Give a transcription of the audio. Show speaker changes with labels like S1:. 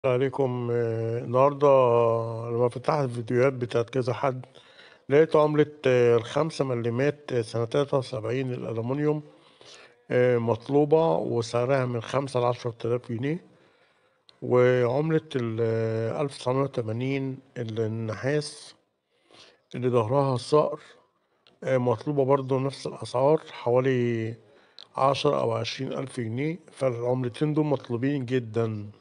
S1: عليكم آه، النهاردة لما فتحت الفيديوهات بتاعت كذا حد لقيت عملة آه، الخمسة مليمات آه، سنة تلاتة وسبعين الألمنيوم آه، مطلوبة وسعرها من خمسة لعشرة آلاف جنيه وعملة الألف تسعمية وتمانين النحاس اللي ظهرها صقر آه، مطلوبة برضو نفس الأسعار حوالي عشرة أو عشرين ألف جنيه فالعملتين دول مطلوبين جدا